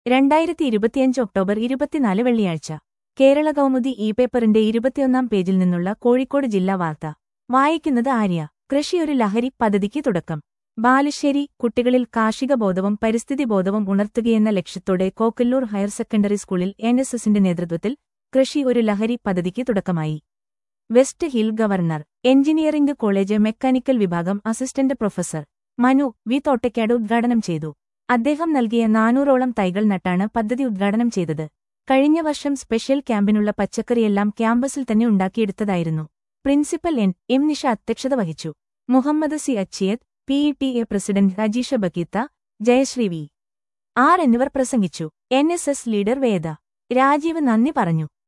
രണ്ടായിരത്തി ഇരുപത്തിയഞ്ച് ഒക്ടോബർ ഇരുപത്തിനാല് വെള്ളിയാഴ്ച കേരള കൗമുദി ഇ പേപ്പറിന്റെ ഇരുപത്തിയൊന്നാം പേജിൽ നിന്നുള്ള കോഴിക്കോട് ജില്ലാ വാർത്ത വായിക്കുന്നത് ആര്യ കൃഷി ഒരു ലഹരി പദ്ധതിക്ക് തുടക്കം ബാലുശ്ശേരി കുട്ടികളിൽ കാർഷിക ബോധവും പരിസ്ഥിതി ബോധവും ഉണർത്തുകയെന്ന ലക്ഷ്യത്തോടെ കോക്കല്ലൂർ ഹയർ സെക്കൻഡറി സ്കൂളിൽ എൻ എസ് എസിന്റെ നേതൃത്വത്തിൽ കൃഷി ഒരു ലഹരി പദ്ധതിക്ക് തുടക്കമായി west hill government engineering college mechanical വിഭാഗം assistant professor Manu V Thottakkad ഉദ്ഘാടനം ചെയ്തു അദ്ദേഹം നൽകിയ നാനൂറോളം തൈകൾ നട്ടാണ് പദ്ധതി ഉദ്ഘാടനം ചെയ്തത് കഴിഞ്ഞ വർഷം സ്പെഷ്യൽ ക്യാമ്പിനുള്ള പച്ചക്കറിയെല്ലാം ക്യാമ്പസിൽ തന്നെ ഉണ്ടാക്കിയെടുത്തതായിരുന്നു പ്രിൻസിപ്പൽ എൻ എം നിഷ അധ്യക്ഷത വഹിച്ചു Muhammad C Achiyath P E T A president Rajeesha Bakeetha Jayashree V R എന്നിവർ പ്രസംഗിച്ചു N S S leader Veda Rajeev നന്ദി പറഞ്ഞു